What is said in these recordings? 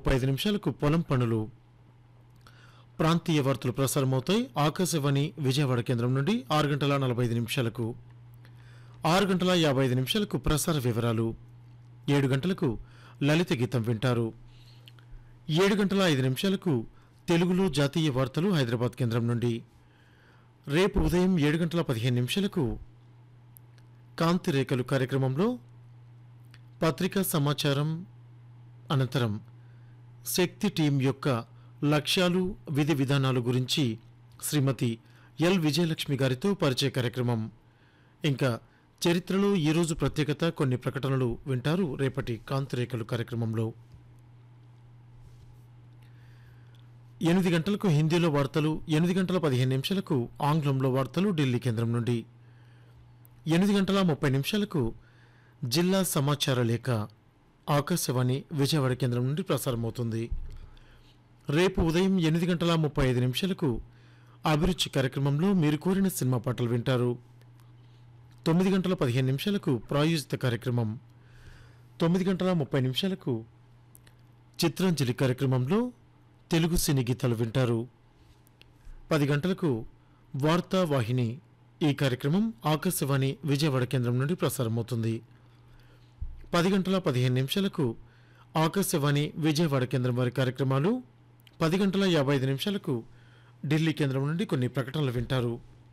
ముప్పై ఐదు నిమిషాలకు పొలం పనులు ప్రాంతీయ వార్తలు ప్రసారమవుతాయి ఆకాశవాణి విజయవాడ కేంద్రం నుండి ఆరు గంటల నలభై ఐదు నిమిషాలకు ఆరు గంటల యాభై ఐదు నిమిషాలకు ప్రసార వివరాలు ఏడు గంటలకు లలిత గీతం వింటారు ఏడు గంటల ఐదు నిమిషాలకు తెలుగులో జాతీయ వార్తలు హైదరాబాద్ కేంద్రం నుండి రేపు ఉదయం ఏడు గంటల పదిహేను నిమిషాలకు కాంతి రేఖలు కార్యక్రమంలో పత్రికా సమాచారం అనంతరం శక్తి టీం యొక్క లక్ష్యాలు విధి విధానాలు గురించి శ్రీమతి ఎల్ విజయలక్ష్మి గారితో పరిచయ కార్యక్రమం ఇంకా చరిత్రలో ఈరోజు ప్రత్యేకత కొన్ని ప్రకటనలు వింటారు రేపటి కాంతిరేఖలు కార్యక్రమంలో ఎనిమిది గంటలకు హిందీలో వార్తలు ఎనిమిది గంటల పదిహేను నిమిషాలకు ఆంగ్లంలో వార్తలు ఢిల్లీ కేంద్రం నుండి ఎనిమిది గంటల ముప్పై నిమిషాలకు జిల్లా సమాచార లేఖ ఆకాశవాణి విజయవాడ కేంద్రం నుండి ప్రసారమవుతుంది రేపు ఉదయం ఎనిమిది గంటల ముప్పై ఐదు నిమిషాలకు అభిరుచి కార్యక్రమంలో మీరు కోరిన సినిమా పాటలు వింటారు తొమ్మిది గంటల పదిహేను నిమిషాలకు ప్రాయోజిత కార్యక్రమం తొమ్మిది గంటల ముప్పై నిమిషాలకు చిత్రాంజలి కార్యక్రమంలో తెలుగు సినీ గీతాలు వింటారు పది గంటలకు వార్తా వాహిని ఈ కార్యక్రమం ఆకాశవాణి విజయవాడ కేంద్రం నుండి ప్రసారమవుతుంది పది గంటల పదిహేను నిమిషాలకు ఆకాశవాణి విజయవాడ కేంద్రం వారి కార్యక్రమాలు పది గంటల యాభై ఐదు నిమిషాలకు ఢిల్లీ కేంద్రం నుండి కొన్ని ప్రకటనలు వింటారు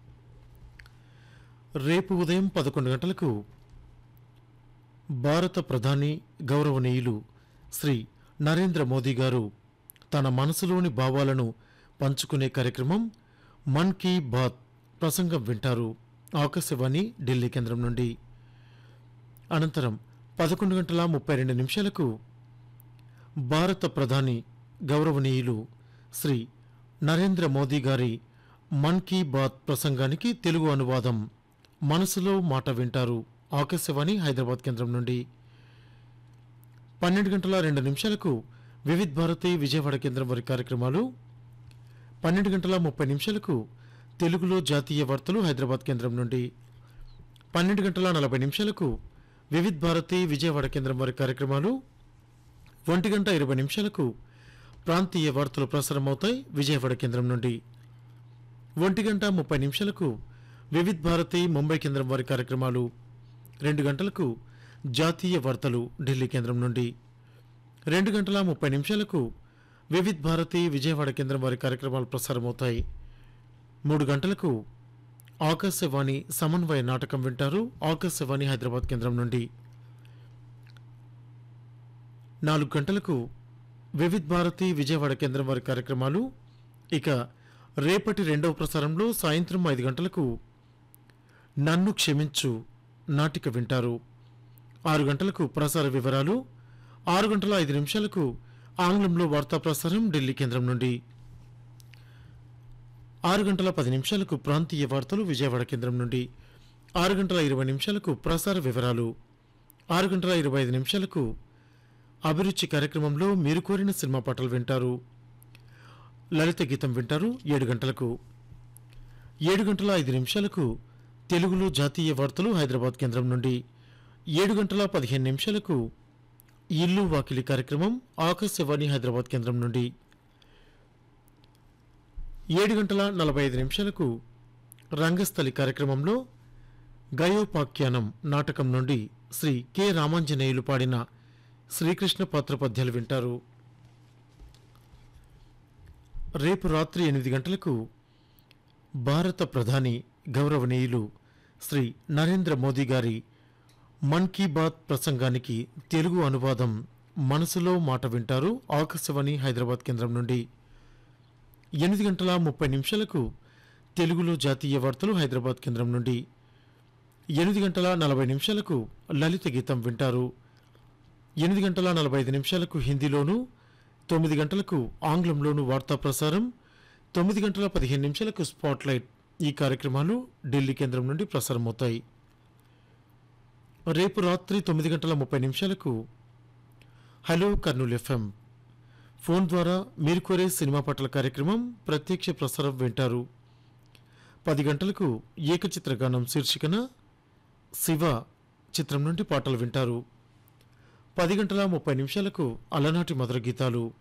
రేపు ఉదయం పదకొండు గంటలకు భారత ప్రధాని గౌరవనీయులు శ్రీ నరేంద్ర మోదీ గారు తన మనసులోని భావాలను పంచుకునే కార్యక్రమం మన్ కీ బాత్ ప్రసంగం వింటారు ఆకాశవాణి ఢిల్లీ కేంద్రం నుండి అనంతరం పదకొండు గంటల ముప్పై రెండు నిమిషాలకు భారత ప్రధాని గౌరవనీయులు శ్రీ నరేంద్ర మోదీ గారి మన్ కీ బాత్ ప్రసంగానికి తెలుగు అనువాదం మనసులో మాట వింటారు ఆకాశవాణి హైదరాబాద్ కేంద్రం నుండి పన్నెండు గంటల రెండు నిమిషాలకు వివిధ్ భారతి విజయవాడ కేంద్రం వారి కార్యక్రమాలు పన్నెండు గంటల ముప్పై నిమిషాలకు తెలుగులో జాతీయ వార్తలు హైదరాబాద్ కేంద్రం నుండి పన్నెండు గంటల నలభై నిమిషాలకు వివిధ్ భారతి విజయవాడ కేంద్రం వారి కార్యక్రమాలు ఒంటి గంట ఇరవై నిమిషాలకు ప్రాంతీయ వార్తలు ప్రసారమవుతాయి విజయవాడ కేంద్రం నుండి ఒంటి గంట ముప్పై నిమిషాలకు వివిధ్ భారతి ముంబై కేంద్రం వారి కార్యక్రమాలు రెండు గంటలకు జాతీయ వార్తలు ఢిల్లీ కేంద్రం నుండి రెండు గంటల ముప్పై నిమిషాలకు వివిధ్ భారతి విజయవాడ కేంద్రం వారి కార్యక్రమాలు ప్రసారమవుతాయి మూడు గంటలకు ఆకాశవాణి సమన్వయ నాటకం వింటారు ఆకాశవాణి హైదరాబాద్ కేంద్రం నుండి నాలుగు గంటలకు వివిధ్ భారతి విజయవాడ కేంద్రం వారి కార్యక్రమాలు ఇక రేపటి రెండవ ప్రసారంలో సాయంత్రం ఐదు గంటలకు నన్ను క్షమించు నాటిక వింటారు ఆరు గంటలకు ప్రసార వివరాలు ఆరు గంటల ఐదు నిమిషాలకు ఆంగ్లంలో వార్తా ప్రసారం ఢిల్లీ కేంద్రం నుండి ఆరు గంటల పది నిమిషాలకు ప్రాంతీయ వార్తలు విజయవాడ కేంద్రం నుండి ఆరు గంటల ఇరవై నిమిషాలకు ప్రసార వివరాలు ఆరు గంటల ఇరవై ఐదు నిమిషాలకు అభిరుచి కార్యక్రమంలో మీరు కోరిన సినిమా పాటలు వింటారు లలిత గీతం వింటారు ఏడు గంటలకు ఏడు గంటల ఐదు నిమిషాలకు తెలుగులో జాతీయ వార్తలు హైదరాబాద్ కేంద్రం నుండి ఏడు గంటల పదిహేను నిమిషాలకు ఇల్లు వాకిలి కార్యక్రమం ఆకాశవాణి హైదరాబాద్ కేంద్రం నుండి ఏడు గంటల నలభై ఐదు నిమిషాలకు రంగస్థలి కార్యక్రమంలో గయోపాఖ్యానం నాటకం నుండి శ్రీ కె రామాంజనేయులు పాడిన శ్రీకృష్ణ పాత్ర పద్యాలు వింటారు రేపు రాత్రి ఎనిమిది గంటలకు భారత ప్రధాని గౌరవనీయులు శ్రీ నరేంద్ర మోదీ గారి మన్ కీ బాత్ ప్రసంగానికి తెలుగు అనువాదం మనసులో మాట వింటారు ఆకాశవాణి హైదరాబాద్ కేంద్రం నుండి ఎనిమిది గంటల ముప్పై నిమిషాలకు తెలుగులో జాతీయ వార్తలు హైదరాబాద్ కేంద్రం నుండి ఎనిమిది గంటల నలభై నిమిషాలకు లలిత గీతం వింటారు ఎనిమిది గంటల నలభై ఐదు నిమిషాలకు హిందీలోను తొమ్మిది గంటలకు ఆంగ్లంలోను వార్తా ప్రసారం తొమ్మిది గంటల పదిహేను నిమిషాలకు స్పాట్లైట్ ఈ కార్యక్రమాలు ఢిల్లీ కేంద్రం నుండి ప్రసారమవుతాయి రేపు రాత్రి తొమ్మిది గంటల ముప్పై నిమిషాలకు హలో కర్నూలు ఎఫ్ఎం ఫోన్ ద్వారా మీరు కోరే సినిమా పాటల కార్యక్రమం ప్రత్యక్ష ప్రసారం వింటారు పది గంటలకు ఏకచిత్ర గానం శీర్షికన శివ చిత్రం నుండి పాటలు వింటారు పది గంటల ముప్పై నిమిషాలకు అలనాటి మధుర గీతాలు